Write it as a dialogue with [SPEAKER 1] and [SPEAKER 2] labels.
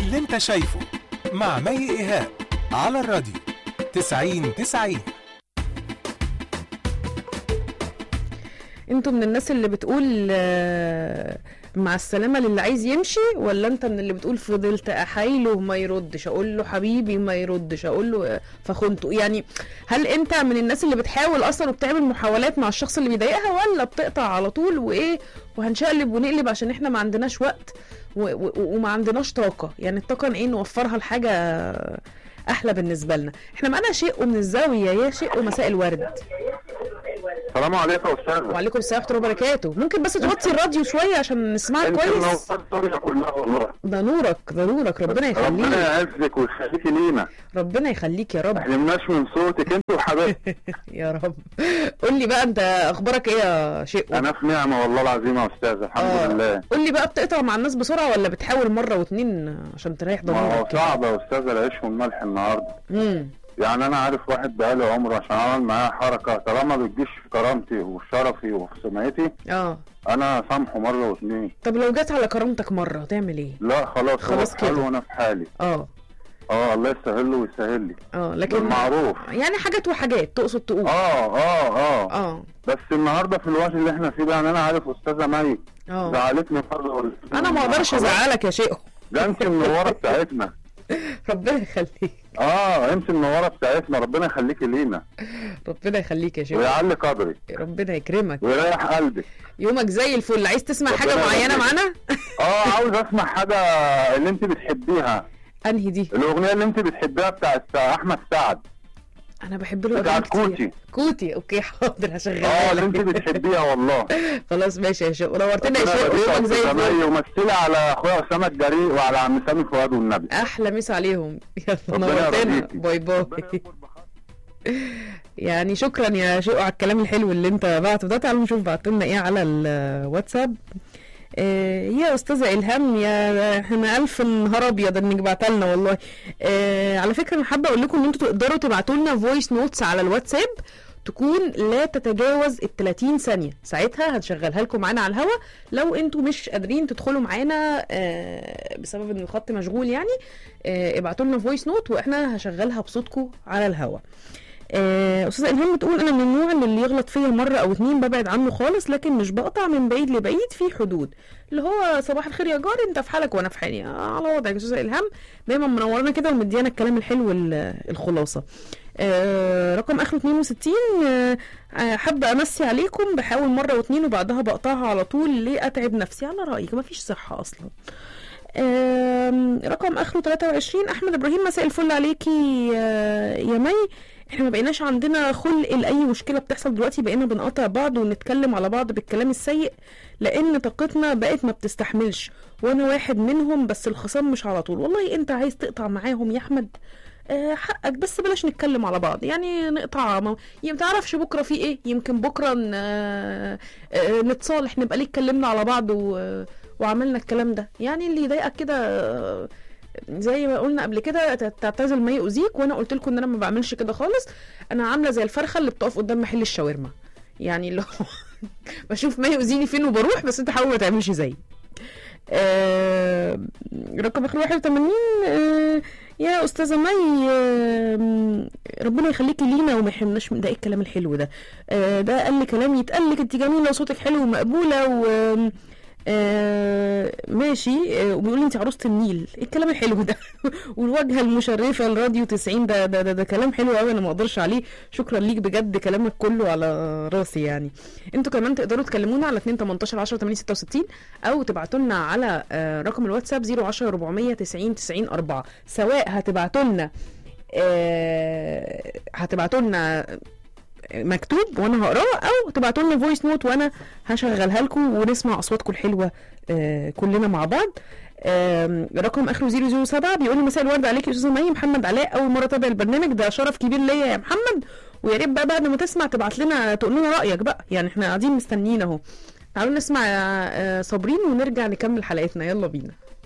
[SPEAKER 1] اللي انت شايفه مع مي ايهاب على الراديو 90 90
[SPEAKER 2] انتوا من الناس اللي بتقول آه، مع السلامة للي عايز يمشي ولا انت من اللي بتقول فضلت احايله ما يردش اقول له حبيبي ما يردش اقول له آه، فخنته يعني هل انت من الناس اللي بتحاول اصلا وبتعمل محاولات مع الشخص اللي بيضايقها ولا بتقطع على طول وايه وهنشقلب ونقلب عشان احنا ما عندناش وقت و- و- وما عندناش طاقة يعني الطاقة ايه نوفرها لحاجة احلى بالنسبة لنا احنا معانا شيء من الزاوية يا شيء مساء الورد
[SPEAKER 3] السلام عليكم يا استاذ
[SPEAKER 2] وعليكم السلام ورحمه الله وبركاته ممكن بس توطي الراديو شويه عشان نسمعك
[SPEAKER 3] انت
[SPEAKER 2] كويس
[SPEAKER 3] منورة الدنيا كلها والله
[SPEAKER 2] ده نورك ده نورك ربنا
[SPEAKER 3] ربنا
[SPEAKER 2] يخليك
[SPEAKER 3] يعزك ويخليكي لينا
[SPEAKER 2] ربنا يخليك يا رب
[SPEAKER 3] ما حرمناش من صوتك انت وحبايبك
[SPEAKER 2] يا رب قول لي بقى انت اخبارك ايه يا شيء
[SPEAKER 3] انا في نعمه والله العظيم يا استاذ الحمد لله
[SPEAKER 2] قول لي بقى بتقطع مع الناس بسرعه ولا بتحاول مره واتنين عشان تريح
[SPEAKER 3] ما هو
[SPEAKER 2] ضميرك كده
[SPEAKER 3] صعب يا استاذ العيش والملح النهارده
[SPEAKER 2] امم
[SPEAKER 3] يعني انا عارف واحد بقاله عمره عشان عمل معايا حركه طالما ما بتجيش في كرامتي وفي شرفي وفي سمعتي
[SPEAKER 2] اه
[SPEAKER 3] انا سامحه مره واتنين
[SPEAKER 2] طب لو جت على كرامتك مره هتعمل ايه
[SPEAKER 3] لا خلاص
[SPEAKER 2] خلاص
[SPEAKER 3] خلاص حلو
[SPEAKER 2] كده.
[SPEAKER 3] وانا في حالي
[SPEAKER 2] اه
[SPEAKER 3] اه الله يسهل له ويسهل لي
[SPEAKER 2] اه لكن
[SPEAKER 3] بالمعروف
[SPEAKER 2] يعني حاجات وحاجات تقصد تقول
[SPEAKER 3] اه اه اه
[SPEAKER 2] اه
[SPEAKER 3] بس النهارده في الوقت اللي احنا فيه ده يعني انا عارف استاذه مي
[SPEAKER 2] اه
[SPEAKER 3] زعلتني مره ولا
[SPEAKER 2] انا ما اقدرش
[SPEAKER 3] خلاص.
[SPEAKER 2] ازعلك يا شيء
[SPEAKER 3] ده انت المنوره بتاعتنا
[SPEAKER 2] ربنا يخليك
[SPEAKER 3] اه انت المنوره بتاعتنا ربنا يخليكي لينا
[SPEAKER 2] ربنا يخليك يا شيخ
[SPEAKER 3] ويعلي قدرك
[SPEAKER 2] ربنا يكرمك
[SPEAKER 3] ويريح قلبك
[SPEAKER 2] يومك زي الفل عايز تسمع
[SPEAKER 3] ربنا
[SPEAKER 2] حاجه معينه
[SPEAKER 3] يخليك.
[SPEAKER 2] معانا
[SPEAKER 3] اه عاوز اسمع حاجه اللي انت بتحبيها
[SPEAKER 2] انهي دي
[SPEAKER 3] الاغنيه اللي انت بتحبيها بتاعت احمد سعد
[SPEAKER 2] انا بحب له
[SPEAKER 3] بتاعت
[SPEAKER 2] أغاني كتير.
[SPEAKER 3] كوتي
[SPEAKER 2] كوتي اوكي حاضر
[SPEAKER 3] اه
[SPEAKER 2] هشغلها
[SPEAKER 3] اللي انت
[SPEAKER 2] لك
[SPEAKER 3] بتحبيها والله
[SPEAKER 2] خلاص ماشي يا شيخ نورتنا يا
[SPEAKER 3] ربنا
[SPEAKER 2] شيخ
[SPEAKER 3] يبارك
[SPEAKER 2] يومك
[SPEAKER 3] فيك
[SPEAKER 2] زي
[SPEAKER 3] يا
[SPEAKER 2] الفل
[SPEAKER 3] زمايلي ومثلي على اخويا اسامه الجريء وعلى عم سامي فؤاد والنبي
[SPEAKER 2] احلى مسا عليهم يلا
[SPEAKER 3] ربنا
[SPEAKER 2] نورتنا
[SPEAKER 3] يرضيكي.
[SPEAKER 2] باي باي يعني شكرا يا شيخ على الكلام الحلو اللي انت بعته ده تعالوا نشوف بعتوا لنا ايه على الواتساب آه يا استاذه الهام يا احنا الف نهار ابيض انك بعتها لنا والله آه على فكره انا حابه اقول لكم ان انتوا تقدروا تبعتوا لنا فويس نوتس على الواتساب تكون لا تتجاوز ال 30 ثانيه ساعتها هنشغلها لكم معانا على الهوا لو انتوا مش قادرين تدخلوا معانا آه بسبب ان الخط مشغول يعني آه ابعتوا لنا فويس نوت واحنا هشغلها بصوتكم على الهوا آه، استاذه الهام بتقول انا من النوع اللي اللي يغلط فيا مره او اتنين ببعد عنه خالص لكن مش بقطع من بعيد لبعيد في حدود اللي هو صباح الخير يا جار انت في حالك وانا في حالي آه، على وضعك يا استاذه الهام دايما منورانا كده ومديانا الكلام الحلو ال- الخلاصه آه، رقم اخره 62 آه، آه، حابه امسي عليكم بحاول مره واتنين وبعدها بقطعها على طول ليه اتعب نفسي على رايك مفيش صحه اصلا آم، رقم اخره 23 احمد ابراهيم مساء الفل عليكي آه، يا مي احنا ما بقيناش عندنا خلق لاي مشكله بتحصل دلوقتي بقينا بنقاطع بعض ونتكلم على بعض بالكلام السيء لان طاقتنا بقت ما بتستحملش وانا واحد منهم بس الخصام مش على طول والله انت عايز تقطع معاهم يا احمد آه، حقك بس بلاش نتكلم على بعض يعني نقطع ما ما تعرفش بكره في ايه يمكن بكره ن- آه، آه، نتصالح نبقى ليه اتكلمنا على بعض و... وعملنا الكلام ده يعني اللي يضايقك كده آه، زي ما قلنا قبل كده ت- تعتزل ما يؤذيك وانا قلت لكم ان انا ما بعملش كده خالص انا عامله زي الفرخه اللي بتقف قدام محل الشاورما يعني اللي هو بشوف ما يؤذيني فين وبروح بس انت حاول ما تعملش زيي آه رقم اخر 81 آه يا استاذه مي آه ربنا يخليكي لينا وما يحرمناش من ده ايه الكلام الحلو ده آه ده قال لي كلام يتقال لك انت جميله وصوتك حلو ومقبوله و آه ماشي آه وبيقول لي انت عروسه النيل ايه الكلام الحلو ده والواجهه المشرفه الراديو 90 ده ده ده, ده كلام حلو قوي انا ما اقدرش عليه شكرا ليك بجد كلامك كله على راسي يعني انتوا كمان تقدروا تكلمونا على 2 18 10 8 66 او تبعتوا لنا على آه رقم الواتساب 010 490 90 4 سواء هتبعتوا لنا آه هتبعتوا لنا مكتوب وانا هقراه او تبعتوا لنا فويس نوت وانا هشغلها لكم ونسمع اصواتكم الحلوه آه كلنا مع بعض آم، رقم اخره 007 بيقول لي مساء الورد عليك يا استاذه مي محمد علاء اول مره اتابع البرنامج ده شرف كبير ليا يا محمد ويا ريت بقى بعد ما تسمع تبعت لنا تقول لنا رايك بقى يعني احنا قاعدين مستنيين اهو تعالوا نسمع آه، صابرين ونرجع نكمل حلقتنا يلا بينا